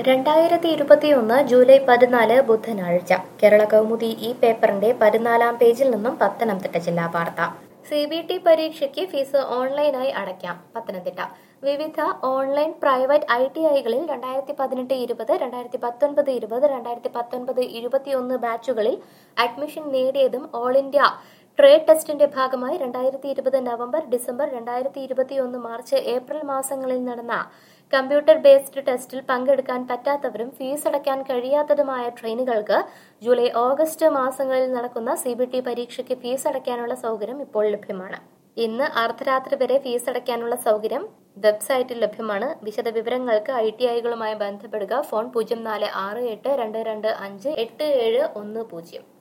രണ്ടായിരത്തി ഇരുപത്തിയൊന്ന് ജൂലൈ പതിനാല് ബുധനാഴ്ച കേരള കൗമുദി ഈ പേപ്പറിന്റെ പതിനാലാം പേജിൽ നിന്നും പത്തനംതിട്ട ജില്ലാ വാർത്ത സി ബി ടി പരീക്ഷയ്ക്ക് ഫീസ് ഓൺലൈനായി അടയ്ക്കാം പത്തനംതിട്ട വിവിധ ഓൺലൈൻ പ്രൈവറ്റ് ഐ ടി ഐകളിൽ രണ്ടായിരത്തി പതിനെട്ട് ഇരുപത് രണ്ടായിരത്തി പത്തൊൻപത് ഇരുപത് രണ്ടായിരത്തി പത്തൊൻപത് ഇരുപത്തിയൊന്ന് ബാച്ചുകളിൽ അഡ്മിഷൻ നേടിയതും ഓൾ ഇന്ത്യ ട്രേഡ് ടെസ്റ്റിന്റെ ഭാഗമായി രണ്ടായിരത്തി ഇരുപത് നവംബർ ഡിസംബർ രണ്ടായിരത്തി ഇരുപത്തിയൊന്ന് മാർച്ച് ഏപ്രിൽ മാസങ്ങളിൽ നടന്ന കമ്പ്യൂട്ടർ ബേസ്ഡ് ടെസ്റ്റിൽ പങ്കെടുക്കാൻ പറ്റാത്തവരും ഫീസ് അടയ്ക്കാൻ കഴിയാത്തതുമായ ട്രെയിനുകൾക്ക് ജൂലൈ ഓഗസ്റ്റ് മാസങ്ങളിൽ നടക്കുന്ന സി ബി ടി പരീക്ഷയ്ക്ക് ഫീസ് അടയ്ക്കാനുള്ള സൗകര്യം ഇപ്പോൾ ലഭ്യമാണ് ഇന്ന് അർദ്ധരാത്രി വരെ ഫീസ് അടയ്ക്കാനുള്ള സൗകര്യം വെബ്സൈറ്റിൽ ലഭ്യമാണ് വിശദ വിവരങ്ങൾക്ക് ഐ ടി ഐകളുമായി ബന്ധപ്പെടുക ഫോൺ പൂജ്യം നാല് ആറ് എട്ട് രണ്ട് രണ്ട് അഞ്ച് എട്ട് ഏഴ് ഒന്ന് പൂജ്യം